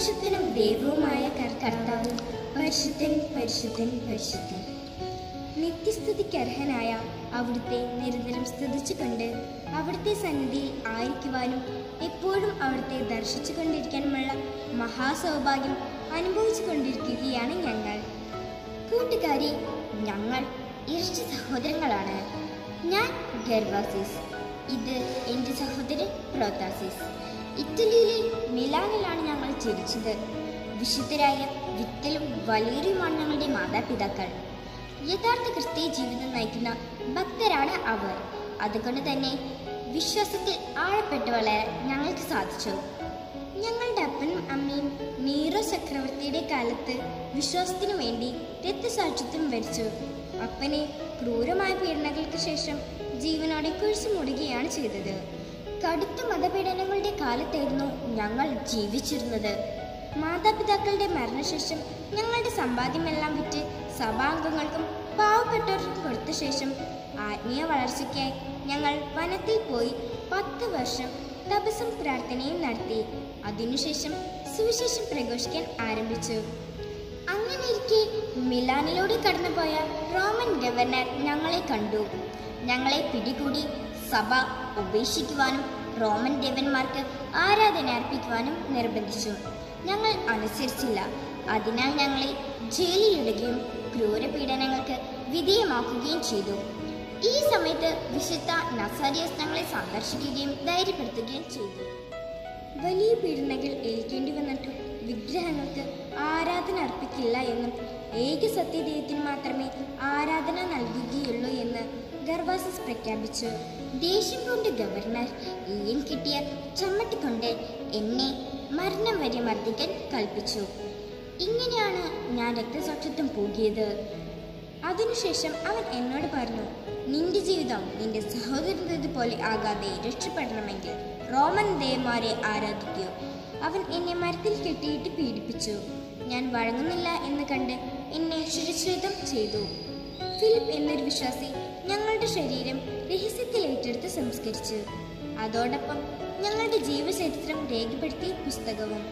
സർവശക്തനും ദൈവവുമായ കർ- കർത്താവ് പരിശുദ്ധൻ പരിശുദ്ധൻ പരിശുദ്ധൻ നിത്യസ്തുതിക്ക് അർഹനായ അവിടുത്തെ നിരന്തരം സ്തുതിച്ചുകൊണ്ട് അവിടുത്തെ സന്നിധിയിൽ ആയിരിക്കുവാനും എപ്പോഴും അവിടുത്തെ ദർശിച്ചു കൊണ്ടിരിക്കാനുമുള്ള മഹാസൗഭാഗ്യം അനുഭവിച്ചു കൊണ്ടിരിക്കുകയാണ് ഞങ്ങൾ കൂട്ടുകാരി ഞങ്ങൾ ഇരട്ട സഹോദരങ്ങളാണ് ഞാൻ ഗർവാസിസ് ഇത് എൻ്റെ സഹോദരൻ പ്രോത്താസിസ് ഇറ്റലിയിലെ മിലാനിലാണ് ഞങ്ങൾ ജനിച്ചത് വിശുദ്ധരായ വിത്തലും വലേറിയുമാണ് ഞങ്ങളുടെ മാതാപിതാക്കൾ യഥാർത്ഥ ക്രിസ്തീയ ജീവിതം നയിക്കുന്ന ഭക്തരാണ് അവർ അതുകൊണ്ട് തന്നെ വിശ്വാസത്തിൽ ആഴപ്പെട്ടു വളരാൻ ഞങ്ങൾക്ക് സാധിച്ചു ഞങ്ങളുടെ അപ്പനും അമ്മയും നീറോ ചക്രവർത്തിയുടെ കാലത്ത് വിശ്വാസത്തിനു വേണ്ടി രക്തസാക്ഷിത്വം വരിച്ചു അപ്പനെ ക്രൂരമായ പീഡനങ്ങൾക്ക് ശേഷം ജീവനോടെ കുഴിച്ചു മുടുകയാണ് ചെയ്തത് കടുത്ത മതപീഡനങ്ങളുടെ കാലത്തായിരുന്നു ഞങ്ങൾ ജീവിച്ചിരുന്നത് മാതാപിതാക്കളുടെ മരണശേഷം ഞങ്ങളുടെ സമ്പാദ്യമെല്ലാം വിറ്റ് സഭാംഗങ്ങൾക്കും പാവപ്പെട്ടവർക്കും കൊടുത്ത ശേഷം ആത്മീയ വളർച്ചയ്ക്കായി ഞങ്ങൾ വനത്തിൽ പോയി പത്ത് വർഷം തപസ്സും പ്രാർത്ഥനയും നടത്തി അതിനുശേഷം സുവിശേഷം പ്രഘോഷിക്കാൻ ആരംഭിച്ചു അങ്ങനെയിരിക്കെ മിലാനിലൂടെ കടന്നുപോയ റോമൻ ഗവർണർ ഞങ്ങളെ കണ്ടു ഞങ്ങളെ പിടികൂടി സഭ ഉപേക്ഷിക്കുവാനും റോമൻ ദേവന്മാർക്ക് ആരാധന അർപ്പിക്കുവാനും നിർബന്ധിച്ചു ഞങ്ങൾ അനുസരിച്ചില്ല അതിനാൽ ഞങ്ങളെ ജയിലിലിടുകയും ക്രൂരപീഡനങ്ങൾക്ക് വിധേയമാക്കുകയും ചെയ്തു ഈ സമയത്ത് വിശുദ്ധ നസാരിയസ് ഞങ്ങളെ സന്ദർശിക്കുകയും ധൈര്യപ്പെടുത്തുകയും ചെയ്തു വലിയ പീഡനങ്ങൾ ഏൽക്കേണ്ടി വന്നിട്ടും വിഗ്രഹങ്ങൾക്ക് ആരാധന അർപ്പിക്കില്ല എന്നും ഏക സത്യദൈവത്തിന് മാത്രമേ ആരാധന നൽകുകയുള്ളൂ എന്ന് ഗർവാസസ് പ്രഖ്യാപിച്ചു ദേഷ്യം കൊണ്ട് ഗവർണർ ഈയം കിട്ടിയ ചമ്മട്ടിക്കൊണ്ട് എന്നെ മരണം വരെ മർദ്ദിക്കാൻ കൽപ്പിച്ചു ഇങ്ങനെയാണ് ഞാൻ രക്തസാക്ഷിത്വം പോകിയത് അതിനുശേഷം അവൻ എന്നോട് പറഞ്ഞു നിന്റെ ജീവിതം നിന്റെ സഹോദരൻ്റെത് പോലെ ആകാതെ രക്ഷപ്പെടണമെങ്കിൽ റോമൻ ദേവന്മാരെ ആരാധിക്കൂ അവൻ എന്നെ മരത്തിൽ കെട്ടിയിട്ട് പീഡിപ്പിച്ചു ഞാൻ വഴങ്ങുന്നില്ല എന്ന് കണ്ട് എന്നെ ശിരച്ഛേദം ചെയ്തു ഫിലിപ്പ് എന്നൊരു വിശ്വാസി ഞങ്ങളുടെ ശരീരം രഹസ്യത്തിൽ ഏറ്റെടുത്ത് സംസ്കരിച്ചു അതോടൊപ്പം ഞങ്ങളുടെ ജീവചരിത്രം രേഖപ്പെടുത്തിയ പുസ്തകവും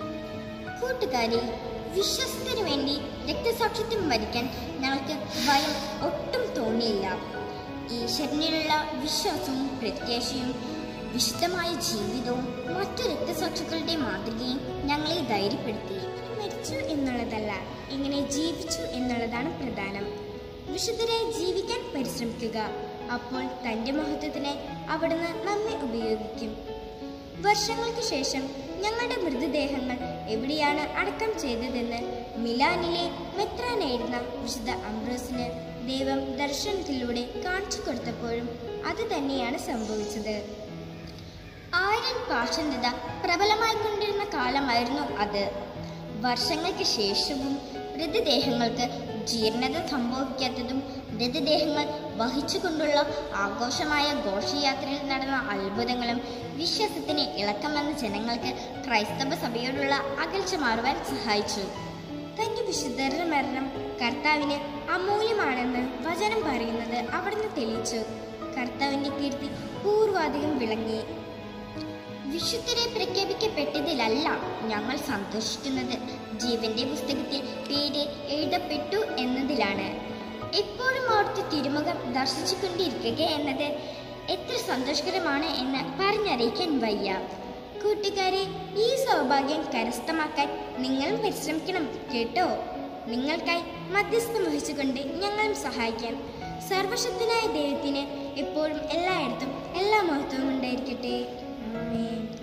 കൂട്ടുകാരി വിശ്വാസത്തിനു വേണ്ടി രക്തസാക്ഷിത്വം വരിക്കാൻ ഞങ്ങൾക്ക് ഭയം ഒട്ടും തോന്നിയില്ല ഈശ്വരനിലുള്ള വിശ്വാസവും പ്രത്യാശയും വിശുദ്ധമായ ജീവിതവും മറ്റു രക്തസാക്ഷികളുടെ മാതൃകയും ഞങ്ങളെ ധൈര്യപ്പെടുത്തി മരിച്ചു എന്നുള്ളതല്ല ഇങ്ങനെ ജീവിച്ചു എന്നുള്ളതാണ് പ്രധാനം വിശുദ്ധരായി ജീവിക്കാൻ പരിശ്രമിക്കുക അപ്പോൾ തൻ്റെ മഹത്വത്തിന് അവിടുന്ന് നമ്മെ ഉപയോഗിക്കും വർഷങ്ങൾക്ക് ശേഷം ഞങ്ങളുടെ മൃതദേഹങ്ങൾ എവിടെയാണ് അടക്കം ചെയ്തതെന്ന് മിലാനിലെ മെത്രാനായിരുന്ന വിശുദ്ധ അംബ്രോസിന് ദൈവം ദർശനത്തിലൂടെ കാണിച്ചു കൊടുത്തപ്പോഴും അത് തന്നെയാണ് സംഭവിച്ചത് ആര്യൻ പാഷണ്ഡത പ്രബലമായിക്കൊണ്ടിരുന്ന കാലമായിരുന്നു അത് വർഷങ്ങൾക്ക് ശേഷവും മൃതദേഹങ്ങൾക്ക് ജീർണത സംഭവിക്കാത്തതും മൃതദേഹങ്ങൾ വഹിച്ചുകൊണ്ടുള്ള ആഘോഷമായ ഘോഷയാത്രയിൽ നടന്ന അത്ഭുതങ്ങളും വിശ്വാസത്തിന് ഇളക്കം വന്ന ജനങ്ങൾക്ക് ക്രൈസ്തവ സഭയോടുള്ള അകൽച്ച മാറുവാൻ സഹായിച്ചു തന്റെ വിശുദ്ധരുടെ മരണം കർത്താവിന് അമൂല്യമാണെന്ന് വചനം പറയുന്നത് അവിടുന്ന് തെളിയിച്ചു കർത്താവിന്റെ കീർത്തി പൂർവാധികം വിളങ്ങി വിശുദ്ധരെ പ്രഖ്യാപിക്കപ്പെട്ടതിലല്ല ഞങ്ങൾ സന്തോഷിക്കുന്നത് ജീവന്റെ പുസ്തകത്തിൽ പേര് എഴുതപ്പെട്ടു എന്നതിലാണ് എപ്പോഴും അവിടുത്തെ തിരുമുഖം ദർശിച്ചുകൊണ്ടിരിക്കുക എന്നത് എത്ര സന്തോഷകരമാണ് എന്ന് പറഞ്ഞറിയിക്കാൻ വയ്യ കൂട്ടുകാരെ ഈ സൗഭാഗ്യം കരസ്ഥമാക്കാൻ നിങ്ങളും പരിശ്രമിക്കണം കേട്ടോ നിങ്ങൾക്കായി മധ്യസ്ഥം വഹിച്ചുകൊണ്ട് ഞങ്ങളും സഹായിക്കാം സർവശക്തനായ ദൈവത്തിന് എപ്പോഴും എല്ലായിടത്തും എല്ലാ മഹത്വവും ഉണ്ടായിരിക്കട്ടെ ആമേൻ